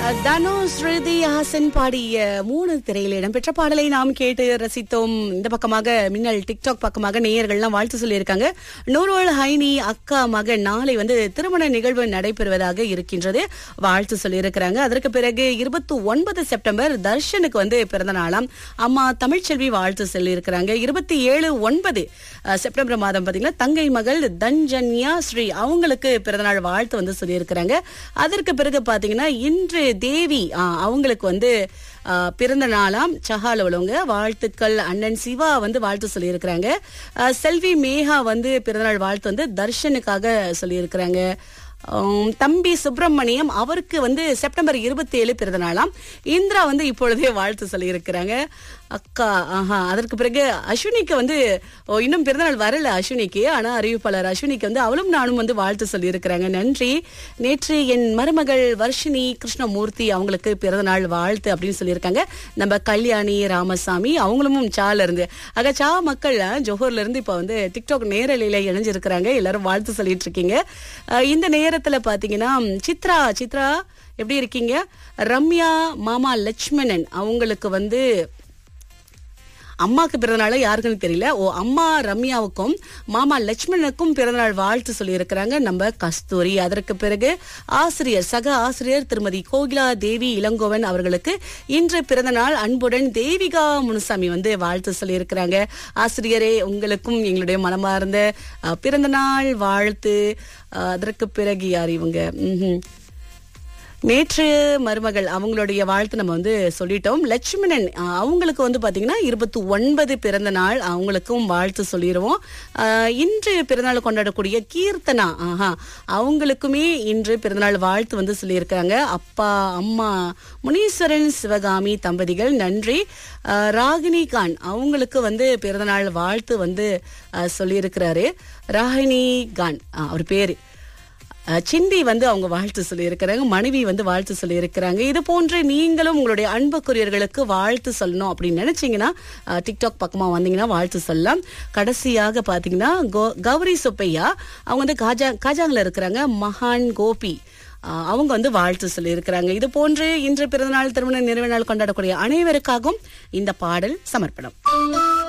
தனுஷ் ஸ்ருதி ஹாசன் பாடிய மூணு திரையில் இடம்பெற்ற பாடலை நாம் கேட்டு ரசித்தோம் இந்த பக்கமாக மின்னல் டிக்டாக் பக்கமாக நேயர்கள்லாம் வாழ்த்து சொல்லியிருக்காங்க நூரோல் ஹைனி அக்கா மகன் நாளை வந்து திருமண நிகழ்வு நடைபெறுவதாக இருக்கின்றது வாழ்த்து சொல்லியிருக்கிறாங்க அதற்கு பிறகு இருபத்தி ஒன்பது செப்டம்பர் தர்ஷனுக்கு வந்து பிறந்த நாளாம் அம்மா தமிழ்ச்செல்வி வாழ்த்து சொல்லியிருக்கிறாங்க இருபத்தி ஏழு ஒன்பது அஹ், செப்டம்பர் மாதம் பாத்தீங்கன்னா தங்கை மகள் தன்ஜன்யா ஸ்ரீ அவங்களுக்கு பிறந்தநாள் வாழ்த்து வந்து சொல்லியிருக்கிறாங்க அதற்கு பிறகு பாத்தீங்கன்னா இன்று தேவி ஆ, அவங்களுக்கு வந்து ஆ, பிறந்த நாளாம் சஹால உள்ளவங்க வாழ்த்துக்கள் அண்ணன் சிவா வந்து வாழ்த்து சொல்லியிருக்கிறாங்க ஆ, செல்வி மேகா வந்து பிறந்தநாள் வாழ்த்து வந்து தர்ஷனுக்காக சொல்லியிருக்கிறாங்க ஆம், தம்பி சுப்பிரமணியம் அவருக்கு வந்து செப்டம்பர் இருபத்தி ஏழு பிறந்த நாளாம் இந்திரா வந்து இப்பொழுதே வாழ்த்து சொல்லியிருக்கிறாங்க அக்கா ஆஹா அதற்கு பிறகு அஸ்வினிக்கு வந்து ஓ, இன்னும் பிறந்தநாள் வரல அஸ்வினிக்கு ஆனா அறிவிப்பாளர் அஸ்வினிக்கு வந்து அவளும் நானும் வந்து வாழ்த்து சொல்லியிருக்கிறாங்க நன்றி நேற்று என் மருமகள் வர்ஷினி கிருஷ்ணமூர்த்தி அவங்களுக்கு பிறந்தநாள் வாழ்த்து அப்படின்னு சொல்லியிருக்காங்க நம்ம கல்யாணி ராமசாமி அவங்களும் சால இருந்து ஆக சா மக்கள் அஹ், ஜோஹர்ல இருந்து இப்ப வந்து டிக்டாக் நேரலையில இணைஞ்சிருக்கிறாங்க எல்லாரும் வாழ்த்து சொல்லிட்டு இருக்கீங்க அஹ், இந்த நேரத்துல பாத்தீங்கன்னா சித்ரா சித்ரா எப்படி இருக்கீங்க ரம்யா மாமா லட்சுமணன் அவங்களுக்கு வந்து அம்மாக்கு பிறந்தநாள் யாருக்குன்னு தெரியல ஓ அம்மா ரம்யாவுக்கும் மாமா லட்சுமணனுக்கும் பிறந்தநாள் வாழ்த்து சொல்லியிருக்கிறாங்க நம்ம கஸ்தூரி அதற்கு பிறகு ஆசிரியர் சக ஆசிரியர் திருமதி கோகிலா தேவி இளங்கோவன் அவர்களுக்கு இன்று பிறந்தநாள் அன்புடன் தேவிகா முனுசாமி வந்து வாழ்த்து சொல்லியிருக்கிறாங்க ஆசிரியரே உங்களுக்கும் எங்களுடைய மனமார்ந்த அஹ், பிறந்தநாள் வாழ்த்து அஹ், அதற்கு பிறகு யார் இவங்க ம்ஹும். நேற்று மருமகள் அவங்களுடைய வாழ்த்து நம்ம வந்து சொல்லிட்டோம் லட்சுமணன் அஹ், அவங்களுக்கு வந்து பாத்தீங்கன்னா இருபத்தி ஒன்பது பிறந்த நாள் அவங்களுக்கும் வாழ்த்து சொல்லிடுவோம் அஹ், இன்று பிறந்தநாள் கொண்டாடக்கூடிய கீர்த்தனா ஆஹா அவங்களுக்குமே இன்று பிறந்தநாள் வாழ்த்து வந்து சொல்லியிருக்காங்க அப்பா அம்மா முனீஸ்வரன் சிவகாமி தம்பதிகள் நன்றி அஹ், ராகினி கான் அவங்களுக்கு வந்து பிறந்தநாள் வாழ்த்து வந்து அஹ், சொல்லியிருக்கிறாரு ராகினி கான் அஹ், அவர் பேரு அஹ் சிந்தி வந்து அவங்க வாழ்த்து சொல்லியிருக்கிறாங்க மனைவி வந்து வாழ்த்து சொல்லியிருக்கிறாங்க இது போன்று நீங்களும் உங்களுடைய அன்புக்குரியர்களுக்கு வாழ்த்து சொல்லணும் அப்படின்னு நினைச்சீங்கன்னா அஹ் டிக்டாக் பக்கமா வந்தீங்கன்னா வாழ்த்து சொல்லலாம் கடைசியாக பாத்தீங்கன்னா கோ- கௌரி சுப்பையா அவங்க வந்து காஜா காஜாங்ல இருக்கிறாங்க மகான் கோபி அஹ் அவங்க வந்து வாழ்த்து சொல்லியிருக்கிறாங்க இது போன்று இன்று பிறந்தநாள் திருமண நிறைவு நாள் கொண்டாடக்கூடிய அனைவருக்காகவும் இந்த பாடல் சமர்ப்பணம்